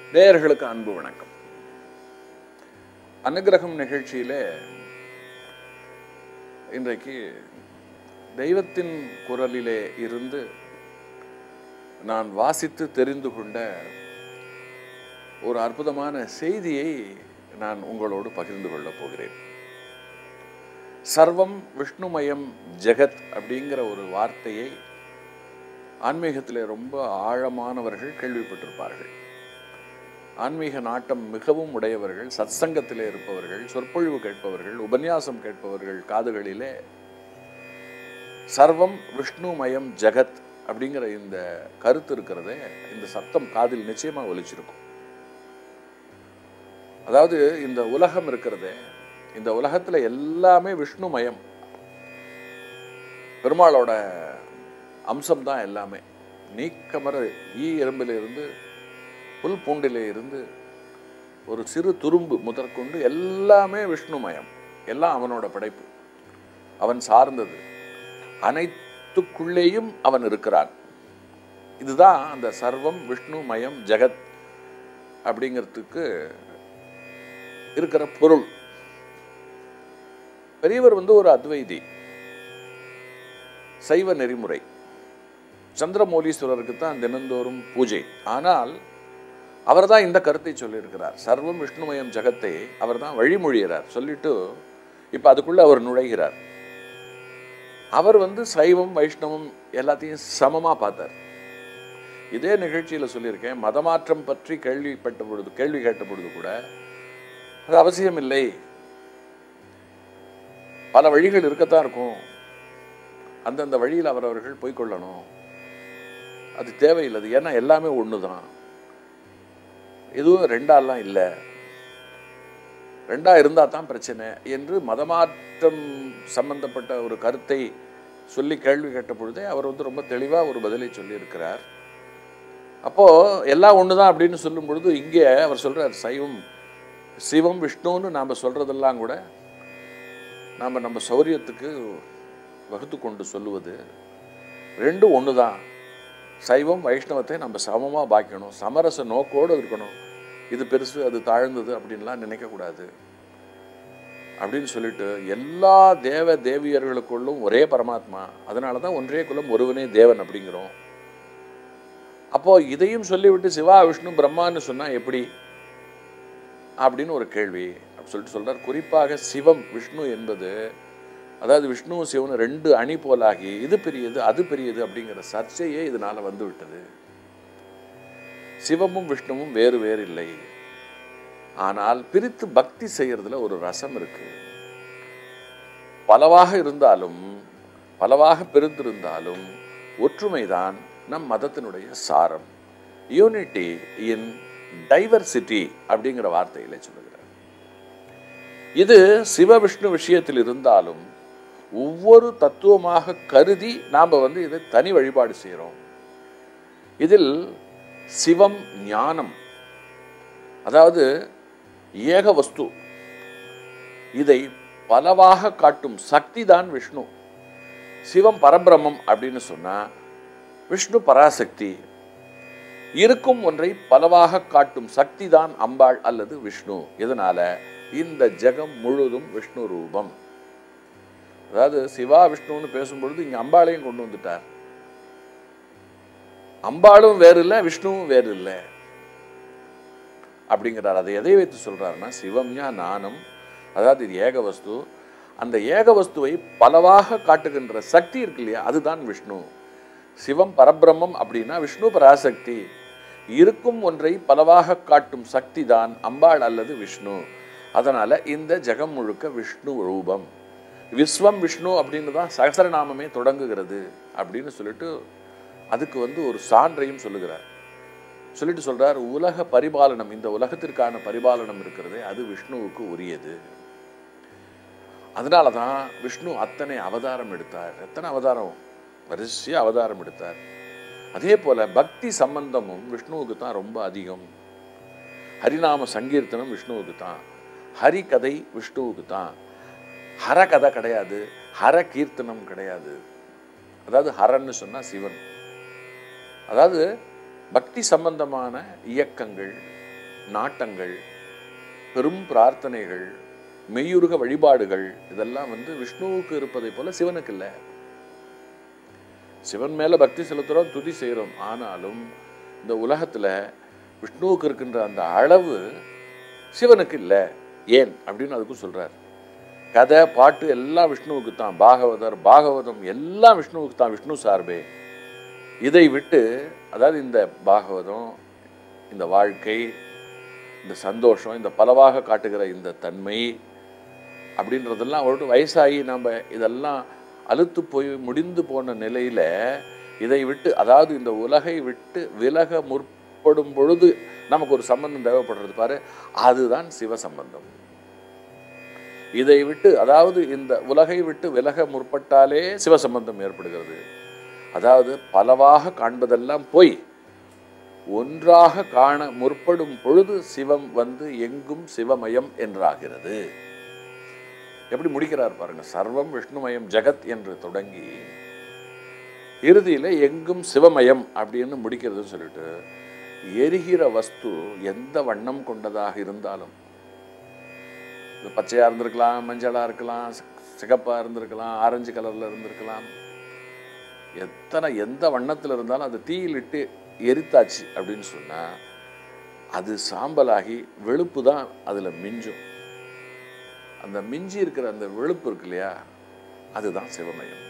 நேயர்களுக்கு அன்பு வணக்கம் அனுகிரகம் நிகழ்ச்சியிலே இன்றைக்கு தெய்வத்தின் குரலிலே இருந்து நான் வாசித்து தெரிந்து கொண்ட ஒரு அற்புதமான செய்தியை நான் உங்களோடு பகிர்ந்து கொள்ளப் போகிறேன் சர்வம் விஷ்ணுமயம் ஜெகத் அப்படிங்கிற ஒரு வார்த்தையை ஆன்மீகத்தில் ரொம்ப ஆழமானவர்கள் கேள்விப்பட்டிருப்பார்கள் ஆன்மீக நாட்டம் மிகவும் உடையவர்கள் சத்சங்கத்திலே இருப்பவர்கள் சொற்பொழிவு கேட்பவர்கள் உபன்யாசம் கேட்பவர்கள் காதுகளிலே சர்வம் விஷ்ணுமயம் ஜெகத் அப்படிங்கிற இந்த கருத்து இருக்கிறதே இந்த சத்தம் காதில் நிச்சயமா ஒலிச்சிருக்கும் அதாவது இந்த உலகம் இருக்கிறதே இந்த உலகத்துல எல்லாமே விஷ்ணுமயம் பெருமாளோட அம்சம் தான் எல்லாமே நீக்கமர ஈ எறும்பில இருந்து புல் பூண்டிலே இருந்து ஒரு சிறு துரும்பு முதற்கொண்டு எல்லாமே விஷ்ணுமயம் எல்லாம் அவனோட படைப்பு அவன் சார்ந்தது அனைத்துக்குள்ளேயும் அவன் இருக்கிறான் இதுதான் அந்த சர்வம் விஷ்ணுமயம் ஜெகத் அப்படிங்கிறதுக்கு இருக்கிற பொருள் பெரியவர் வந்து ஒரு அத்வைதி சைவ நெறிமுறை சந்திரமௌலீஸ்வரருக்கு தான் தினந்தோறும் பூஜை ஆனால் அவர் தான் இந்த கருத்தை சொல்லியிருக்கிறார் சர்வம் விஷ்ணுமயம் ஜெகத்தை அவர் தான் வழிமொழிகிறார் சொல்லிட்டு இப்போ அதுக்குள்ள அவர் நுழைகிறார் அவர் வந்து சைவம் வைஷ்ணவம் எல்லாத்தையும் சமமாக பார்த்தார் இதே நிகழ்ச்சியில் சொல்லியிருக்கேன் மதமாற்றம் பற்றி கேள்விப்பட்ட பொழுது கேள்வி கேட்ட பொழுது கூட அது அவசியம் இல்லை பல வழிகள் இருக்கத்தான் இருக்கும் அந்தந்த வழியில் அவரவர்கள் போய்க்கொள்ளணும் அது தேவையில்லை அது ஏன்னா எல்லாமே ஒன்று தான் எதுவும் ரெண்டாலாம் இல்லை ரெண்டா இருந்தால் தான் பிரச்சனை என்று மதமாற்றம் சம்பந்தப்பட்ட ஒரு கருத்தை சொல்லி கேள்வி கேட்ட பொழுதே அவர் வந்து ரொம்ப தெளிவாக ஒரு பதிலை சொல்லியிருக்கிறார் அப்போது எல்லாம் ஒன்று தான் அப்படின்னு சொல்லும் பொழுது இங்கே அவர் சொல்கிறார் சைவம் சிவம் விஷ்ணுன்னு நாம் சொல்கிறதெல்லாம் கூட நாம் நம்ம சௌரியத்துக்கு வகுத்து கொண்டு சொல்லுவது ரெண்டும் ஒன்று தான் சைவம் வைஷ்ணவத்தை நம்ம சமமாக பாய்க்கணும் சமரச நோக்கோடு இருக்கணும் இது பெருசு அது தாழ்ந்தது அப்படின்லாம் நினைக்கக்கூடாது அப்படின்னு சொல்லிட்டு எல்லா தேவ தேவியர்களுக்குள்ளும் ஒரே பரமாத்மா அதனால தான் ஒன்றே குலம் ஒருவனே தேவன் அப்படிங்கிறோம் அப்போ இதையும் சொல்லிவிட்டு சிவா விஷ்ணு பிரம்மான்னு சொன்னா எப்படி அப்படின்னு ஒரு கேள்வி அப்படி சொல்லிட்டு சொல்றார் குறிப்பாக சிவம் விஷ்ணு என்பது அதாவது விஷ்ணுவும் சிவனும் ரெண்டு அணி போலாகி இது பெரியது அது பெரியது அப்படிங்கிற சர்ச்சையே இதனால வந்து விட்டது சிவமும் விஷ்ணுவும் வேறு வேறு இல்லை ஆனால் பிரித்து பக்தி செய்யறதுல ஒரு ரசம் இருக்கு பலவாக இருந்தாலும் பலவாக பிரிந்திருந்தாலும் ஒற்றுமைதான் நம் மதத்தினுடைய சாரம் யூனிட்டி இன் டைவர்சிட்டி அப்படிங்கிற வார்த்தையில சொல்லுகிறார் இது சிவ விஷ்ணு விஷயத்தில் இருந்தாலும் ஒவ்வொரு தத்துவமாக கருதி நாம் வந்து இதை தனி வழிபாடு செய்கிறோம் இதில் சிவம் ஞானம் அதாவது ஏக வஸ்து இதை பலவாக காட்டும் சக்தி தான் விஷ்ணு சிவம் பரபிரம்மம் அப்படின்னு சொன்னா விஷ்ணு பராசக்தி இருக்கும் ஒன்றை பலவாக காட்டும் சக்தி தான் அம்பாள் அல்லது விஷ்ணு இதனால இந்த ஜெகம் முழுதும் விஷ்ணு ரூபம் அதாவது சிவா விஷ்ணுன்னு பேசும்பொழுது இங்க அம்பாளையும் கொண்டு வந்துட்டார் அம்பாளும் வேறு இல்லை விஷ்ணுவும் வேறு இல்லை அப்படிங்கிறார் அதை எதை வைத்து சொல்றாருன்னா சிவம்யா நானம் அதாவது இது ஏக வஸ்து அந்த ஏக வஸ்துவை பலவாக காட்டுகின்ற சக்தி இருக்கு இல்லையா அதுதான் விஷ்ணு சிவம் பரபிரம்மம் அப்படின்னா விஷ்ணு பராசக்தி இருக்கும் ஒன்றை பலவாக காட்டும் சக்தி தான் அம்பாள் அல்லது விஷ்ணு அதனால இந்த ஜெகம் முழுக்க விஷ்ணு ரூபம் விஸ்வம் விஷ்ணு அப்படின்னு தான் சகசரநாமமே தொடங்குகிறது அப்படின்னு சொல்லிட்டு அதுக்கு வந்து ஒரு சான்றையும் சொல்லுகிறார் சொல்லிட்டு சொல்றார் உலக பரிபாலனம் இந்த உலகத்திற்கான பரிபாலனம் இருக்கிறது அது விஷ்ணுவுக்கு உரியது அதனால தான் விஷ்ணு அத்தனை அவதாரம் எடுத்தார் எத்தனை அவதாரம் வரிசையாக அவதாரம் எடுத்தார் அதே போல பக்தி சம்பந்தமும் விஷ்ணுவுக்கு தான் ரொம்ப அதிகம் ஹரிநாம சங்கீர்த்தனம் விஷ்ணுவுக்கு தான் ஹரி கதை விஷ்ணுவுக்கு தான் ஹர கதை கிடையாது ஹர கீர்த்தனம் கிடையாது அதாவது ஹரன்னு சொன்னா சிவன் அதாவது பக்தி சம்பந்தமான இயக்கங்கள் நாட்டங்கள் பெரும் பிரார்த்தனைகள் மெய்யுருக வழிபாடுகள் இதெல்லாம் வந்து விஷ்ணுவுக்கு இருப்பதை போல சிவனுக்கு இல்லை சிவன் மேல பக்தி செலுத்துறோம் துதி செய்கிறோம் ஆனாலும் இந்த உலகத்துல விஷ்ணுவுக்கு இருக்கின்ற அந்த அளவு சிவனுக்கு இல்லை ஏன் அப்படின்னு அதுக்கும் சொல்றார் கதை பாட்டு எல்லாம் விஷ்ணுவுக்கு தான் பாகவதர் பாகவதம் எல்லாம் விஷ்ணுவுக்கு தான் விஷ்ணு சார்பே இதை விட்டு அதாவது இந்த பாகவதம் இந்த வாழ்க்கை இந்த சந்தோஷம் இந்த பலவாக காட்டுகிற இந்த தன்மை அப்படின்றதெல்லாம் ஒரு வயசாகி நம்ம இதெல்லாம் அலுத்து போய் முடிந்து போன நிலையில இதை விட்டு அதாவது இந்த உலகை விட்டு விலக முற்படும் பொழுது நமக்கு ஒரு சம்பந்தம் தேவைப்படுறது பாரு அதுதான் சிவ சம்பந்தம் இதை விட்டு அதாவது இந்த உலகை விட்டு விலக முற்பட்டாலே சிவசம்பந்தம் ஏற்படுகிறது அதாவது பலவாக காண்பதெல்லாம் போய் ஒன்றாக காண முற்படும் பொழுது சிவம் வந்து எங்கும் சிவமயம் என்றாகிறது எப்படி முடிக்கிறார் பாருங்க சர்வம் விஷ்ணுமயம் ஜெகத் என்று தொடங்கி இறுதியில எங்கும் சிவமயம் அப்படின்னு முடிக்கிறதுன்னு சொல்லிட்டு எரிகிற வஸ்து எந்த வண்ணம் கொண்டதாக இருந்தாலும் இது பச்சையா இருந்திருக்கலாம் மஞ்சளா இருக்கலாம் சி- சிகப்பா இருந்திருக்கலாம் ஆரஞ்சு கலர்ல இருந்திருக்கலாம் எத்தனை எந்த வண்ணத்தில் இருந்தாலும் அது தீயிலிட்டு எரித்தாச்சு அப்படின்னு சொன்னா அது சாம்பலாகி வெளுப்பு தான் அதுல மிஞ்சும் அந்த மிஞ்சி இருக்கிற அந்த வெளுப்பு இருக்கு இல்லையா அதுதான் சிவமயம்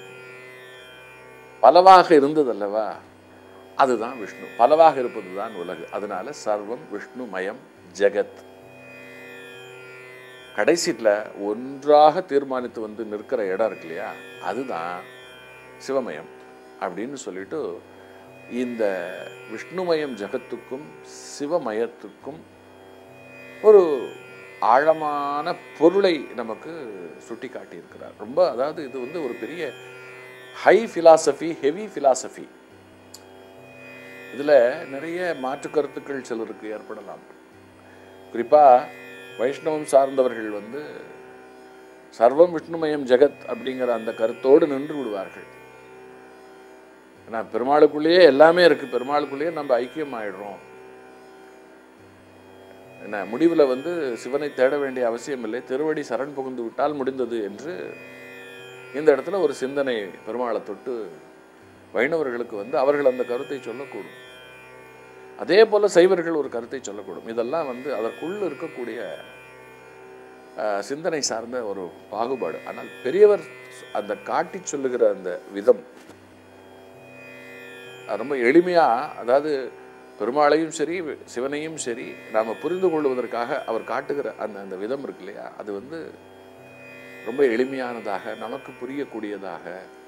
பலவாக இருந்தது அல்லவா அதுதான் விஷ்ணு பலவாக இருப்பது தான் உலகு அதனால சர்வம் விஷ்ணுமயம் ஜெகத் கடைசியில் ஒன்றாக தீர்மானித்து வந்து நிற்கிற இடம் இருக்கு இல்லையா அதுதான் சிவமயம் அப்படின்னு சொல்லிட்டு இந்த விஷ்ணுமயம் ஜெகத்துக்கும் சிவமயத்துக்கும் ஒரு ஆழமான பொருளை நமக்கு சுட்டி காட்டியிருக்கிறார் ரொம்ப அதாவது இது வந்து ஒரு பெரிய ஹை ஃபிலாசபி ஹெவி ஃபிலாசபி இதில் நிறைய மாற்று கருத்துக்கள் சிலருக்கு ஏற்படலாம் குறிப்பாக வைஷ்ணவம் சார்ந்தவர்கள் வந்து சர்வம் விஷ்ணுமயம் ஜெகத் அப்படிங்கிற அந்த கருத்தோடு நின்று விடுவார்கள் ஏன்னா பெருமாளுக்குள்ளேயே எல்லாமே இருக்கு பெருமாளுக்குள்ளேயே நம்ம ஐக்கியம் ஆயிடுறோம் என்ன முடிவில் வந்து சிவனை தேட வேண்டிய அவசியம் இல்லை திருவடி சரண் புகுந்து விட்டால் முடிந்தது என்று இந்த இடத்துல ஒரு சிந்தனை பெருமாளை தொட்டு வைணவர்களுக்கு வந்து அவர்கள் அந்த கருத்தை சொல்லக்கூடும் அதே போல சைவர்கள் ஒரு கருத்தை சொல்லக்கூடும் இதெல்லாம் வந்து அதற்குள் இருக்கக்கூடிய அஹ், சிந்தனை சார்ந்த ஒரு பாகுபாடு ஆனால் பெரியவர் அந்த காட்டி சொல்லுகிற அந்த விதம் அது ரொம்ப எளிமையா அதாவது பெருமாளையும் சரி சிவனையும் சரி நாம புரிந்து கொள்வதற்காக அவர் காட்டுகிற அந்த அந்த விதம் இருக்கு இல்லையா அது வந்து ரொம்ப எளிமையானதாக நமக்கு புரியக்கூடியதாக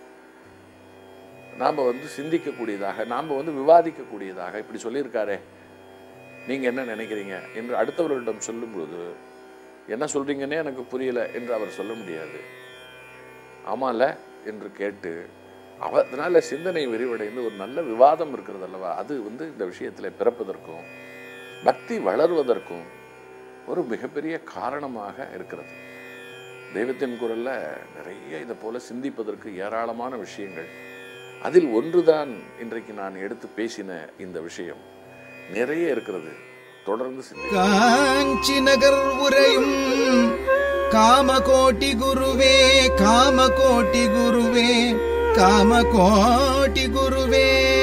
நாம் வந்து சிந்திக்கக்கூடியதாக நாம் வந்து விவாதிக்கக்கூடியதாக இப்படி சொல்லியிருக்காரே நீங்கள் என்ன நினைக்கிறீங்க என்று அடுத்தவர்களிடம் சொல்லும்போது என்ன சொல்றீங்கன்னே எனக்கு புரியல என்று அவர் சொல்ல முடியாது ஆமால என்று கேட்டு அவ அதனால சிந்தனை விரிவடைந்து ஒரு நல்ல விவாதம் இருக்கிறது அல்லவா அது வந்து இந்த விஷயத்தில் பிறப்பதற்கும் பக்தி வளர்வதற்கும் ஒரு மிகப்பெரிய காரணமாக இருக்கிறது தெய்வத்தின் குரல்ல நிறைய இதை போல சிந்திப்பதற்கு ஏராளமான விஷயங்கள் அதில் ஒன்றுதான் இன்றைக்கு நான் எடுத்து பேசின இந்த விஷயம் நிறைய இருக்கிறது தொடர்ந்து சிந்தி காஞ்சி நகர் உரையும் காமகோட்டி குருவே காமகோட்டி குருவே காமகோட்டி குருவே